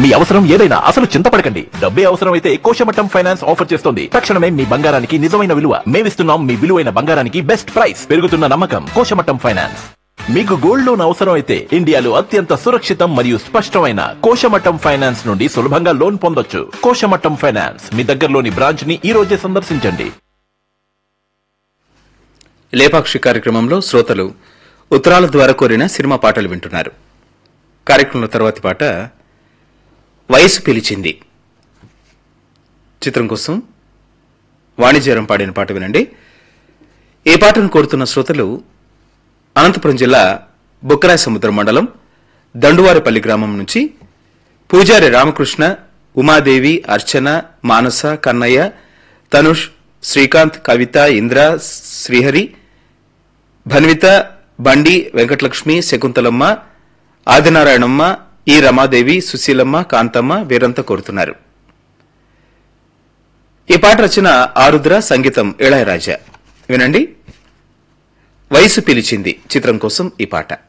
మీ అవసరం ఏదైనా అసలు చింతపడకండి డబ్బే అవసరం అయితే కోశమట్టం ఫైనాన్స్ ఆఫర్ చేస్తోంది తక్షణమే మీ బంగారానికి నిజమైన విలువ మేమిస్తున్నాం మీ విలువైన బంగారానికి బెస్ట్ ప్రైస్ పెరుగుతున్న నమ్మకం కోశమట్టం ఫైనాన్స్ మీకు గోల్డ్ లోన్ అవసరం అయితే ఇండియాలో అత్యంత సురక్షితం మరియు స్పష్టమైన కోశమట్టం ఫైనాన్స్ నుండి సులభంగా లోన్ పొందొచ్చు కోశమట్టం ఫైనాన్స్ మీ దగ్గరలోని బ్రాంచ్ ని ఈ రోజే సందర్శించండి లేపాక్షి కార్యక్రమంలో శ్రోతలు ఉత్తరాల ద్వారా కోరిన సినిమా పాటలు వింటున్నారు కార్యక్రమంలో తర్వాతి పాట వయసు పిలిచింది చిత్రం కోసం వాణిజ్యరం పాడిన పాట వినండి ఈ పాటను కోరుతున్న శ్రోతలు అనంతపురం జిల్లా బుక్కరాయ సముద్రం మండలం దండువారిపల్లి గ్రామం నుంచి పూజారి రామకృష్ణ ఉమాదేవి అర్చన మానస కన్నయ్య తనుష్ శ్రీకాంత్ కవిత ఇంద్ర శ్రీహరి భన్విత బండి వెంకటలక్ష్మి శకుంతలమ్మ ఆదినారాయణమ్మ ఈ రమాదేవి సుశీలమ్మ కాంతమ్మ వీరంతా కోరుతున్నారు ఈ పాట రచన ఆరుద్ర సంగీతం ఇళయరాజా వినండి వయసు పిలిచింది చిత్రం కోసం ఈ పాట